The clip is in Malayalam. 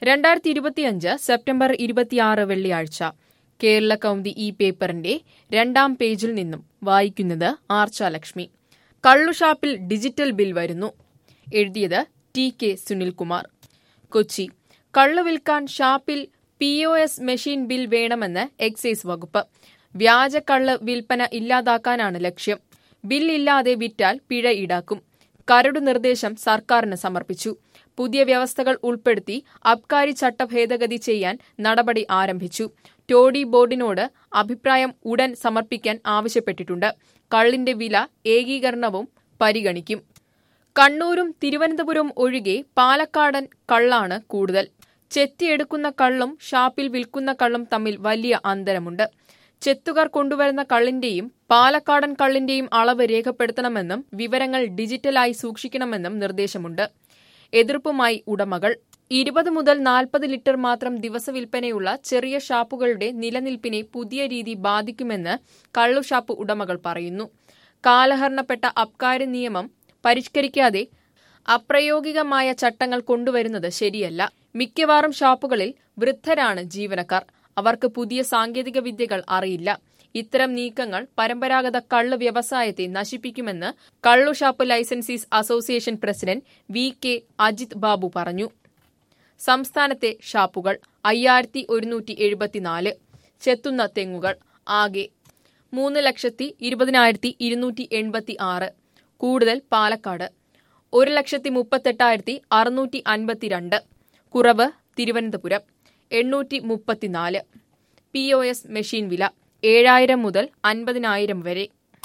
രണ്ടായിരത്തി ഇരുപത്തിയഞ്ച് സെപ്റ്റംബർ ഇരുപത്തിയാറ് വെള്ളിയാഴ്ച കേരള കൗമുദി ഈ പേപ്പറിന്റെ രണ്ടാം പേജിൽ നിന്നും വായിക്കുന്നത് ആർച്ചാലക്ഷ്മി കള്ളുഷാപ്പിൽ ഡിജിറ്റൽ ബിൽ വരുന്നു എഴുതിയത് ടി കെ സുനിൽകുമാർ കൊച്ചി കള്ളു വിൽക്കാൻ ഷാപ്പിൽ P O S machine bill വേണമെന്ന് എക്സൈസ് വകുപ്പ് വ്യാജ കള്ള് വിൽപ്പന ഇല്ലാതാക്കാനാണ് ലക്ഷ്യം ബിൽ ഇല്ലാതെ വിറ്റാൽ പിഴ ഈടാക്കും കരട് നിർദ്ദേശം സർക്കാരിന് സമർപ്പിച്ചു പുതിയ വ്യവസ്ഥകൾ ഉൾപ്പെടുത്തി അബ്കാരി ചട്ട ഭേദഗതി ചെയ്യാൻ നടപടി ആരംഭിച്ചു ടോഡി ബോർഡിനോട് അഭിപ്രായം ഉടൻ സമർപ്പിക്കാൻ ആവശ്യപ്പെട്ടിട്ടുണ്ട് കള്ളിന്റെ വില ഏകീകരണവും പരിഗണിക്കും കണ്ണൂരും തിരുവനന്തപുരവും ഒഴികെ പാലക്കാടൻ കള്ളാണ് കൂടുതൽ ചെത്തിയെടുക്കുന്ന കള്ളും ഷാപ്പിൽ വിൽക്കുന്ന കള്ളും തമ്മിൽ വലിയ അന്തരമുണ്ട് ചെത്തുകാർ കൊണ്ടുവരുന്ന കള്ളിന്റെയും പാലക്കാടൻ കള്ളിന്റെയും അളവ് രേഖപ്പെടുത്തണമെന്നും വിവരങ്ങൾ ഡിജിറ്റലായി സൂക്ഷിക്കണമെന്നും നിർദ്ദേശമുണ്ട് എതിർപ്പുമായി ഉടമകൾ ഇരുപത് മുതൽ നാൽപ്പത് ലിറ്റർ മാത്രം ദിവസവിൽപ്പനയുള്ള ചെറിയ ഷാപ്പുകളുടെ നിലനിൽപ്പിനെ പുതിയ രീതി ബാധിക്കുമെന്ന് കള്ളുഷാപ്പ് ഉടമകൾ പറയുന്നു കാലഹരണപ്പെട്ട അബ്കാരി നിയമം പരിഷ്കരിക്കാതെ അപ്രായോഗികമായ ചട്ടങ്ങൾ കൊണ്ടുവരുന്നത് ശരിയല്ല മിക്കവാറും ഷാപ്പുകളിൽ വൃദ്ധരാണ് ജീവനക്കാർ അവർക്ക് പുതിയ സാങ്കേതിക വിദ്യകൾ അറിയില്ല ഇത്തരം നീക്കങ്ങൾ പരമ്പരാഗത കള്ള് വ്യവസായത്തെ നശിപ്പിക്കുമെന്ന് കള്ളുഷാപ്പ് licensees association president V K Ajith Babu പറഞ്ഞു സംസ്ഥാനത്തെ ഷാപ്പുകൾ അയ്യായിരത്തി ഒരുന്നൂറ്റി എഴുപത്തിനാല് ചെത്തുന്ന തെങ്ങുകൾ ആകെ മൂന്ന് ലക്ഷത്തി ഇരുപതിനായിരത്തി ഇരുന്നൂറ്റി എൺപത്തി ആറ് കൂടുതൽ പാലക്കാട് ഒരു ലക്ഷത്തി മുപ്പത്തെട്ടായിരത്തി അറുന്നൂറ്റി അൻപത്തിരണ്ട് കുറവ് തിരുവനന്തപുരം എണ്ണൂറ്റി മുപ്പത്തിനാല് പി ഒ എസ് മെഷീൻ വില ഏഴായിരം മുതൽ അൻപതിനായിരം വരെ